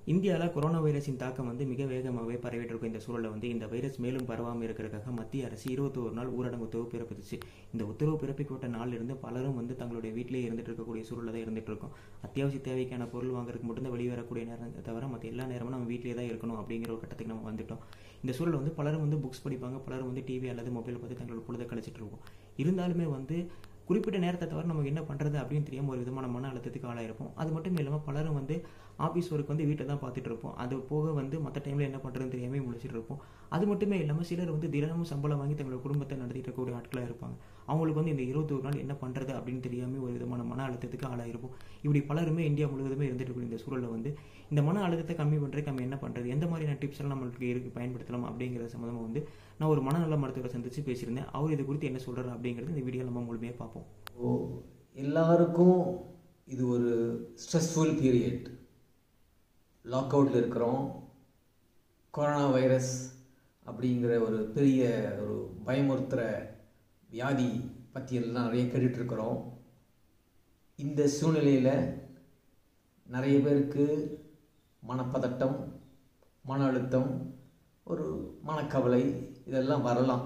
இந்தியாவில் கொரோனா வைரஸின் தாக்கம் வந்து மிக வேகமாகவே பரவிட்டு இருக்கும் இந்த சூழலில் வந்து இந்த வைரஸ் மேலும் பரவாமல் இருக்கிறதுக்காக மத்திய அரசு இருபத்தோரு நாள் ஊரடங்கு உத்தரவு பிறப்பித்துச்சு இந்த உத்தரவு பிறப்பிக்கப்பட்ட நாளிலிருந்து பலரும் வந்து தங்களுடைய வீட்டிலேயே இருந்துட்டு இருக்கக்கூடிய சூழலில் தான் இருந்துட்டு இருக்கோம் அத்தியாவசிய தேவைக்கான பொருள் வாங்குறதுக்கு மட்டும்தான் வெளியே வரக்கூடிய நேரம் தவிர மற்ற எல்லா நேரமும் நம்ம வீட்டிலே தான் இருக்கணும் அப்படிங்கிற ஒரு கட்டத்துக்கு நம்ம வந்துட்டோம் இந்த சூழல் வந்து பலரும் வந்து புக்ஸ் படிப்பாங்க பலரும் வந்து டிவி அல்லது மொபைல் பார்த்து தங்களோட பொழுதை கழிச்சிட்டு இருக்கோம் இருந்தாலுமே வந்து குறிப்பிட்ட நேரத்தை தவிர நமக்கு என்ன பண்ணுறது அப்படின்னு தெரியாமல் ஒரு விதமான மன அழுத்தத்துக்கு ஆளாயிருப்போம் அது மட்டும் இல்லாமல் பலரும் வந்து ஆஃபீஸ் ஒர்க் வந்து வீட்டில் தான் பார்த்துட்டு இருப்போம் அது போக வந்து மற்ற டைமில் என்ன பண்ணுறதுன்னு தெரியாமல் முழிச்சிட்டு இருப்போம் அது மட்டுமே இல்லாமல் சிலர் வந்து தினமும் சம்பளம் வாங்கி தங்களோட குடும்பத்தை நடத்திட்டு இருக்கக்கூடிய ஆட்களாக இருப்பாங்க அவங்களுக்கு வந்து இந்த இருபத்தொரு நாள் என்ன பண்ணுறது அப்படின்னு தெரியாமல் ஒரு விதமான மன அழுத்தத்துக்கு ஆளாயிருப்போம் இப்படி பலருமே இந்தியா முழுவதுமே இருந்துட்டு இருக்கக்கூடிய இந்த சூழலில் வந்து இந்த மன அழுத்தத்தை கம்மி பண்ணுறதுக்கு நம்ம என்ன பண்ணுறது எந்த மாதிரியான டிப்ஸ் எல்லாம் நம்மளுக்கு இருக்கு பயன்படுத்தலாம் அப்படிங்கிற சம்மந்தமாக வந்து நான் ஒரு மனநல மருத்துவரை சந்தித்து பேசியிருந்தேன் அவர் இது குறித்து என்ன சொல்கிறாரு அப்படிங்கிறது இந்த வீடியோ நம்ம முழுமையாக பார்ப்போம் ஓ எல்லாருக்கும் இது ஒரு ஸ்ட்ரெஸ்ஃபுல் பீரியட் லாக் அவுட்டில் இருக்கிறோம் கொரோனா வைரஸ் அப்படிங்கிற ஒரு பெரிய ஒரு பயமுறுத்துகிற வியாதி பற்றி எல்லாம் நிறைய கேட்டுட்ருக்குறோம் இந்த சூழ்நிலையில் நிறைய பேருக்கு மனப்பதட்டம் மன அழுத்தம் ஒரு மனக்கவலை இதெல்லாம் வரலாம்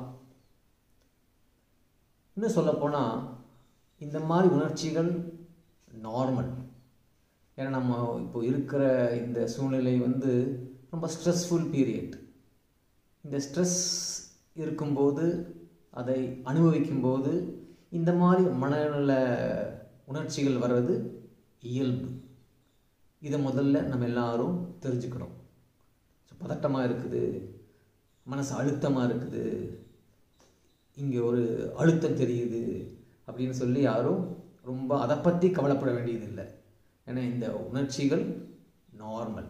இன்னும் சொல்லப்போனால் இந்த மாதிரி உணர்ச்சிகள் நார்மல் ஏன்னா நம்ம இப்போ இருக்கிற இந்த சூழ்நிலை வந்து ரொம்ப ஸ்ட்ரெஸ்ஃபுல் பீரியட் இந்த ஸ்ட்ரெஸ் இருக்கும்போது அதை அனுபவிக்கும்போது இந்த மாதிரி மனநல உணர்ச்சிகள் வர்றது இயல்பு இதை முதல்ல நம்ம எல்லாரும் தெரிஞ்சுக்கணும் ஸோ பதட்டமாக இருக்குது மனசு அழுத்தமாக இருக்குது இங்கே ஒரு அழுத்தம் தெரியுது அப்படின்னு சொல்லி யாரும் ரொம்ப அதை பற்றி கவலைப்பட வேண்டியதில்லை ஏன்னா இந்த உணர்ச்சிகள் நார்மல்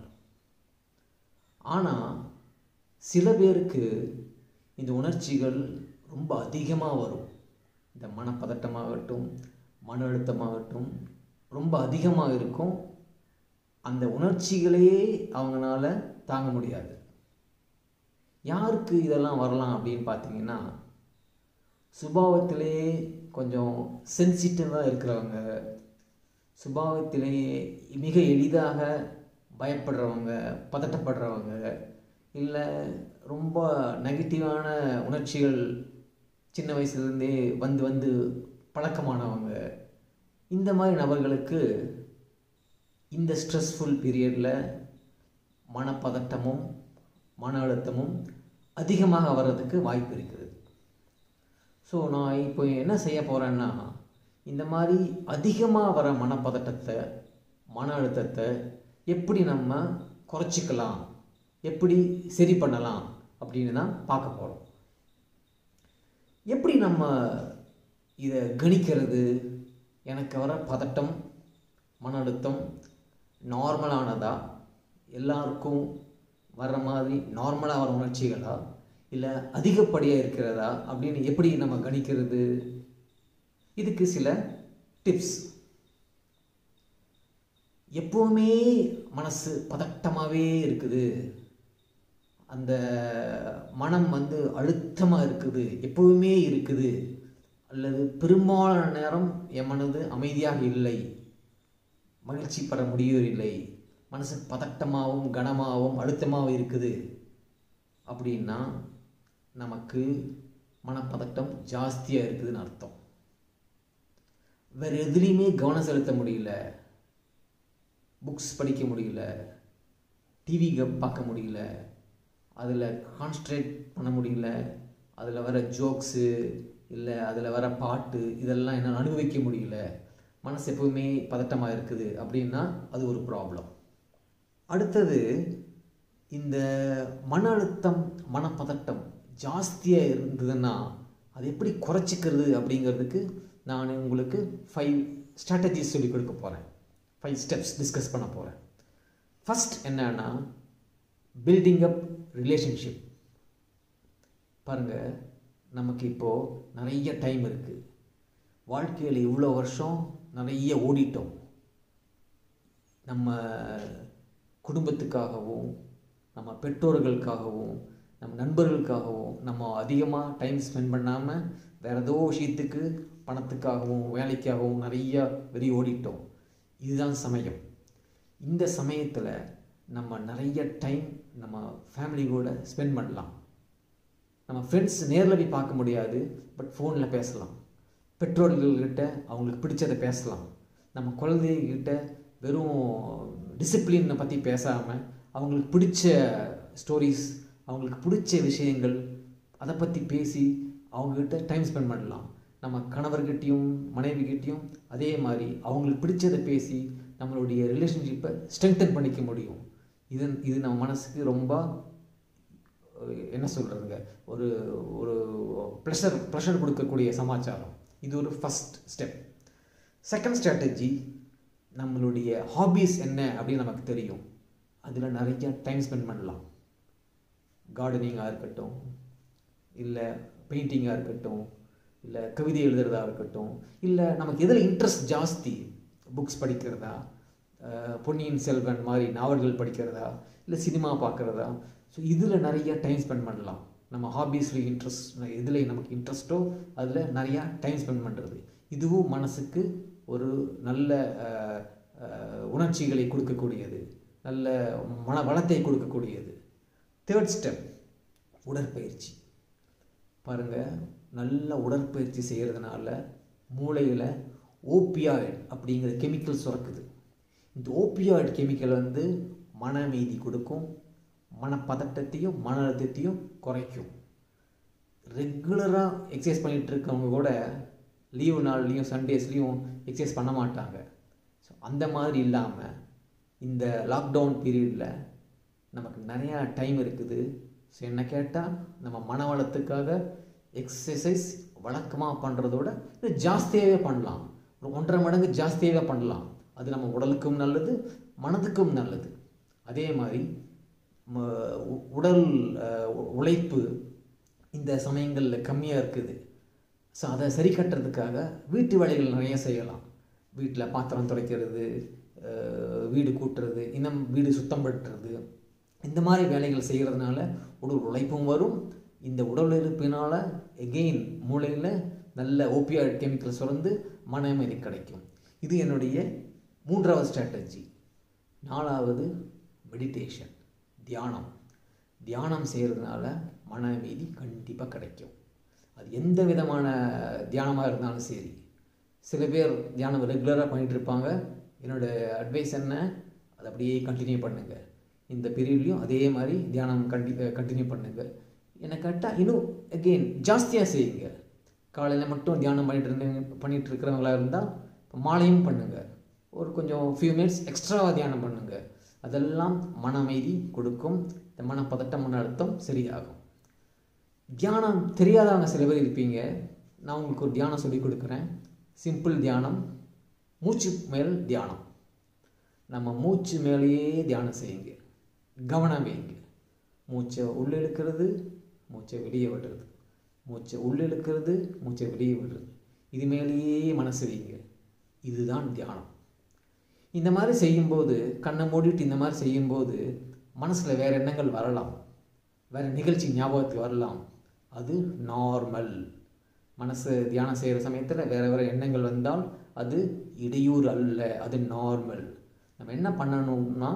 ஆனால் சில பேருக்கு இந்த உணர்ச்சிகள் ரொம்ப அதிகமாக வரும் இந்த மனப்பதட்டமாகட்டும் மன அழுத்தமாகட்டும் ரொம்ப அதிகமாக இருக்கும் அந்த உணர்ச்சிகளையே அவங்களால தாங்க முடியாது யாருக்கு இதெல்லாம் வரலாம் அப்படின்னு பார்த்தீங்கன்னா சுபாவத்திலேயே கொஞ்சம் சென்சிட்டிவாக இருக்கிறவங்க சுபாவத்திலேயே மிக எளிதாக பயப்படுறவங்க பதட்டப்படுறவங்க இல்லை ரொம்ப நெகட்டிவான உணர்ச்சிகள் சின்ன வயசுலேருந்தே வந்து வந்து பழக்கமானவங்க இந்த மாதிரி நபர்களுக்கு இந்த ஸ்ட்ரெஸ்ஃபுல் பீரியடில் மனப்பதட்டமும் மன அழுத்தமும் அதிகமாக வர்றதுக்கு வாய்ப்பு இருக்குது ஸோ நான் இப்போ என்ன செய்ய போகிறேன்னா இந்த மாதிரி அதிகமாக வர மனப்பதட்டத்தை மன அழுத்தத்தை எப்படி நம்ம குறைச்சிக்கலாம் எப்படி சரி பண்ணலாம் அப்படின்னு தான் பார்க்க போகிறோம் எப்படி நம்ம இதை கணிக்கிறது எனக்கு வர பதட்டம் மன அழுத்தம் நார்மலானதா எல்லாருக்கும் வர்ற மாதிரி நார்மலாக வர உணர்ச்சிகளா இல்லை அதிகப்படியாக இருக்கிறதா அப்படின்னு எப்படி நம்ம கணிக்கிறது இதுக்கு சில டிப்ஸ் எப்போவுமே மனசு பதட்டமாகவே இருக்குது அந்த மனம் வந்து அழுத்தமாக இருக்குது எப்போவுமே இருக்குது அல்லது பெரும்பாலான நேரம் என் மனது அமைதியாக இல்லை மகிழ்ச்சி பெற முடியவில்லை மனசு பதட்டமாகவும் கனமாகவும் அழுத்தமாகவும் இருக்குது அப்படின்னா நமக்கு மனப்பதட்டம் ஜாஸ்தியாக இருக்குதுன்னு அர்த்தம் வேறு எதுலேயுமே கவனம் செலுத்த முடியல புக்ஸ் படிக்க முடியல டிவி பார்க்க முடியல அதில் கான்சன்ட்ரேட் பண்ண முடியல அதில் வர ஜோக்ஸு இல்லை அதில் வர பாட்டு இதெல்லாம் என்னால் அனுபவிக்க முடியல மனசு எப்பவுமே பதட்டமாக இருக்குது அப்படின்னா அது ஒரு ப்ராப்ளம் அடுத்தது இந்த மன அழுத்தம் மனப்பதட்டம் ஜாஸ்தியாக இருந்ததுன்னா அது எப்படி குறைச்சிக்கிறது அப்படிங்கிறதுக்கு நான் உங்களுக்கு ஃபைவ் ஸ்ட்ராட்டஜிஸ் சொல்லி கொடுக்க போகிறேன் ஃபைவ் ஸ்டெப்ஸ் டிஸ்கஸ் பண்ண போகிறேன் ஃபஸ்ட் என்னன்னா பில்டிங் அப் ரிலேஷன்ஷிப் பாருங்கள் நமக்கு இப்போது நிறைய டைம் இருக்குது வாழ்க்கையில் இவ்வளோ வருஷம் நிறைய ஓடிட்டோம் நம்ம குடும்பத்துக்காகவும் நம்ம பெற்றோர்களுக்காகவும் நம்ம நண்பர்களுக்காகவும் நம்ம அதிகமாக டைம் ஸ்பெண்ட் பண்ணாமல் வேறு ஏதோ விஷயத்துக்கு பணத்துக்காகவும் வேலைக்காகவும் நிறைய வெளியே ஓடிட்டோம் இதுதான் சமயம் இந்த சமயத்தில் நம்ம நிறைய டைம் நம்ம ஃபேமிலி கூட ஸ்பெண்ட் பண்ணலாம் நம்ம ஃப்ரெண்ட்ஸ் நேரில் போய் பார்க்க முடியாது பட் ஃபோனில் பேசலாம் பெற்றோர்கள்கிட்ட அவங்களுக்கு பிடிச்சதை பேசலாம் நம்ம குழந்தைகிட்ட வெறும் டிசிப்ளினை பற்றி பேசாமல் அவங்களுக்கு பிடிச்ச ஸ்டோரிஸ் அவங்களுக்கு பிடிச்ச விஷயங்கள் அதை பற்றி பேசி அவங்கக்கிட்ட டைம் ஸ்பெண்ட் பண்ணலாம் நம்ம கணவர்கிட்டையும் மனைவிகிட்டையும் அதே மாதிரி அவங்களுக்கு பிடிச்சதை பேசி நம்மளுடைய ரிலேஷன்ஷிப்பை ஸ்ட்ரென்தன் பண்ணிக்க முடியும் இது இது நம்ம மனசுக்கு ரொம்ப என்ன சொல்கிறதுங்க ஒரு ஒரு ப்ளஷர் ப்ளஷர் கொடுக்கக்கூடிய சமாச்சாரம் இது ஒரு ஃபஸ்ட் ஸ்டெப் செகண்ட் ஸ்ட்ராட்டஜி நம்மளுடைய ஹாபீஸ் என்ன அப்படின்னு நமக்கு தெரியும் அதில் நிறைய டைம் ஸ்பெண்ட் பண்ணலாம் கார்டனிங்காக இருக்கட்டும் இல்லை பெயிண்டிங்காக இருக்கட்டும் இல்லை கவிதை எழுதுறதா இருக்கட்டும் இல்லை நமக்கு எதில் இன்ட்ரெஸ்ட் ஜாஸ்தி புக்ஸ் படிக்கிறதா பொன்னியின் செல்வன் மாதிரி நாவல்கள் படிக்கிறதா இல்லை சினிமா பார்க்குறதா ஸோ இதில் நிறைய டைம் ஸ்பெண்ட் பண்ணலாம் நம்ம ஹாபீஸில் இன்ட்ரெஸ்ட் எதில் நமக்கு இன்ட்ரெஸ்ட்டோ அதில் நிறையா டைம் ஸ்பெண்ட் பண்ணுறது இதுவும் மனசுக்கு ஒரு நல்ல உணர்ச்சிகளை கொடுக்கக்கூடியது நல்ல மன வளத்தை கொடுக்கக்கூடியது தேர்ட் ஸ்டெப் உடற்பயிற்சி பாருங்கள் நல்ல உடற்பயிற்சி செய்கிறதுனால மூளையில் ஓபியாய்டு அப்படிங்கிற கெமிக்கல் சுரக்குது இந்த ஓபியாய்டு கெமிக்கல் வந்து மன அமைதி கொடுக்கும் மனப்பதட்டத்தையும் மன அழுத்தத்தையும் குறைக்கும் ரெகுலராக எக்ஸசைஸ் பண்ணிகிட்டு இருக்கவங்க கூட லீவு நாள்லேயும் சண்டேஸ்லேயும் எக்ஸசைஸ் பண்ண மாட்டாங்க ஸோ அந்த மாதிரி இல்லாமல் இந்த லாக்டவுன் பீரியடில் நமக்கு நிறையா டைம் இருக்குது ஸோ என்ன கேட்டால் நம்ம மன வளத்துக்காக எக்ஸசைஸ் வழக்கமாக பண்ணுறதோட இது ஜாஸ்தியாகவே பண்ணலாம் ஒரு ஒன்றரை மடங்கு ஜாஸ்தியாகவே பண்ணலாம் அது நம்ம உடலுக்கும் நல்லது மனதுக்கும் நல்லது அதே மாதிரி உடல் உழைப்பு இந்த சமயங்களில் கம்மியாக இருக்குது ஸோ அதை சரி கட்டுறதுக்காக வீட்டு வேலைகள் நிறைய செய்யலாம் வீட்டில் பாத்திரம் துடைக்கிறது வீடு கூட்டுறது இன்னும் வீடு சுத்தம் படுத்துறது இந்த மாதிரி வேலைகள் செய்கிறதுனால உடல் உழைப்பும் வரும் இந்த உடல் உழைப்பினால் எகெயின் மூளையில் நல்ல ஓபியாய்டு கெமிக்கல் சுரந்து மன அமைதி கிடைக்கும் இது என்னுடைய மூன்றாவது ஸ்ட்ராட்டஜி நாலாவது மெடிடேஷன் தியானம் தியானம் செய்கிறதுனால மன அமைதி கண்டிப்பாக கிடைக்கும் அது எந்த விதமான தியானமாக இருந்தாலும் சரி சில பேர் தியானம் ரெகுலராக பண்ணிகிட்டு இருப்பாங்க என்னோடய அட்வைஸ் என்ன அதை அப்படியே கண்டினியூ பண்ணுங்கள் இந்த பீரியட்லேயும் அதே மாதிரி தியானம் கண்டி கண்டினியூ பண்ணுங்கள் என்னை கேட்டால் இன்னும் அகெயின் ஜாஸ்தியாக செய்யுங்க காலையில் மட்டும் தியானம் பண்ணிட்டு இருந்தீங்க பண்ணிகிட்டு இருக்கிறவங்களா இருந்தால் இப்போ மாலையும் பண்ணுங்கள் ஒரு கொஞ்சம் ஃபியூ மினிட்ஸ் எக்ஸ்ட்ராவாக தியானம் பண்ணுங்கள் அதெல்லாம் மன அமைதி கொடுக்கும் இந்த மனப்பதட்டம் மன அழுத்தம் சரியாகும் தியானம் தெரியாதவங்க சில பேர் இருப்பீங்க நான் உங்களுக்கு ஒரு தியானம் சொல்லி கொடுக்குறேன் சிம்பிள் தியானம் மூச்சு மேல் தியானம் நம்ம மூச்சு மேலேயே தியானம் செய்யுங்க கவனம் வைங்க மூச்சை உள்ளே இழுக்கிறது மூச்சை வெளியே விடுறது மூச்சை உள்ளே இழுக்கிறது மூச்சை வெளியே விடுறது இது மேலேயே மனசு வைங்க இதுதான் தியானம் இந்த மாதிரி செய்யும்போது கண்ணை மூடிட்டு இந்த மாதிரி செய்யும்போது மனசில் வேறு எண்ணங்கள் வரலாம் வேறு நிகழ்ச்சி ஞாபகத்துக்கு வரலாம் அது நார்மல் மனசு தியானம் செய்கிற சமயத்தில் வேறு வேறு எண்ணங்கள் வந்தால் அது இடையூறு அல்ல அது நார்மல் நம்ம என்ன பண்ணணும்னா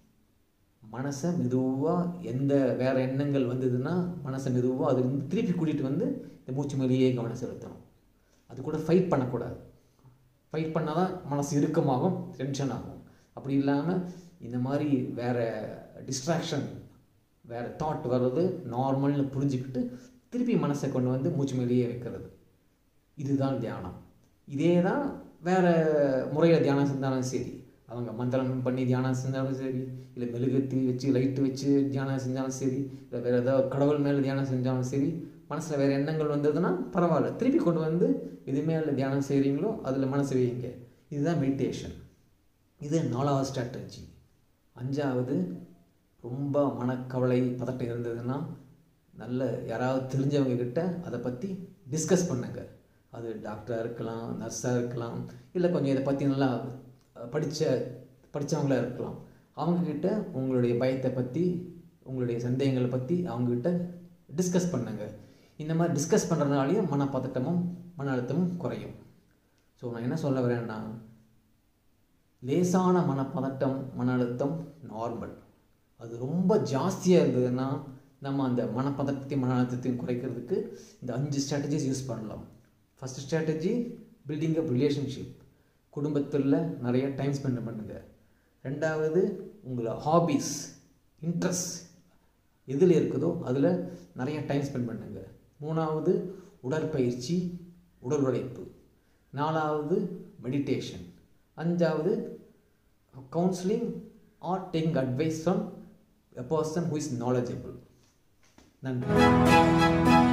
மனசை மெதுவாக எந்த வேறு எண்ணங்கள் வந்ததுன்னா மனசை மெதுவாக அது வந்து திருப்பி கூட்டிகிட்டு வந்து இந்த மூச்சு மேலேயே கவனம் செலுத்தணும் அது கூட ஃபைட் பண்ணக்கூடாது ஃபைட் பண்ணால் தான் மனசு இறுக்கமாகும் டென்ஷன் ஆகும் அப்படி இல்லாமல் இந்த மாதிரி வேறு டிஸ்ட்ராக்ஷன் வேறு தாட் வர்றது நார்மல்னு புரிஞ்சுக்கிட்டு திருப்பி மனசை கொண்டு வந்து மூச்சு மேலேயே வைக்கிறது இதுதான் தியானம் இதே தான் வேறு முறையில் தியானம் செஞ்சாலும் சரி அவங்க மந்திரம் பண்ணி தியானம் செஞ்சாலும் சரி இல்லை மெழுகுத்தி வச்சு லைட்டு வச்சு தியானம் செஞ்சாலும் சரி இல்லை வேறு ஏதாவது கடவுள் மேலே தியானம் செஞ்சாலும் சரி மனசில் வேறு எண்ணங்கள் வந்ததுன்னா பரவாயில்ல திருப்பி கொண்டு வந்து இது மேலே தியானம் செய்கிறீங்களோ அதில் மனசு வைங்க இதுதான் மெடிடேஷன் இது நாலாவது ஸ்ட்ராட்டஜி அஞ்சாவது ரொம்ப மனக்கவலை பதட்டம் இருந்ததுன்னா நல்ல யாராவது தெரிஞ்சவங்க கிட்ட அதை பற்றி டிஸ்கஸ் பண்ணுங்க அது டாக்டராக இருக்கலாம் நர்ஸாக இருக்கலாம் இல்லை கொஞ்சம் இதை பற்றி நல்லா படித்த படித்தவங்களாக இருக்கலாம் அவங்கக்கிட்ட உங்களுடைய பயத்தை பற்றி உங்களுடைய சந்தேகங்களை பற்றி அவங்கக்கிட்ட டிஸ்கஸ் பண்ணுங்க இந்த மாதிரி டிஸ்கஸ் பண்ணுறதுனாலையும் மனப்பதட்டமும் மன அழுத்தமும் குறையும் ஸோ நான் என்ன சொல்ல வரேன்னா லேசான மனப்பதட்டம் மன அழுத்தம் நார்மல் அது ரொம்ப ஜாஸ்தியாக இருந்ததுன்னா நம்ம அந்த மனப்பதட்டத்தையும் மன அழுத்தத்தையும் குறைக்கிறதுக்கு இந்த அஞ்சு ஸ்ட்ராட்டஜிஸ் யூஸ் பண்ணலாம் first strategy building up relationship குடும்பத்தில் நிறைய டைம் ஸ்பெண்ட் பண்ணுங்க ரெண்டாவது உங்களை ஹாபீஸ் இன்ட்ரெஸ்ட் எதில் இருக்குதோ அதில் நிறைய டைம் ஸ்பெண்ட் பண்ணுங்க மூணாவது உடற்பயிற்சி உடல் உழைப்பு நாலாவது மெடிடேஷன் அஞ்சாவது counselling or taking advice from a person who is knowledgeable நன்றி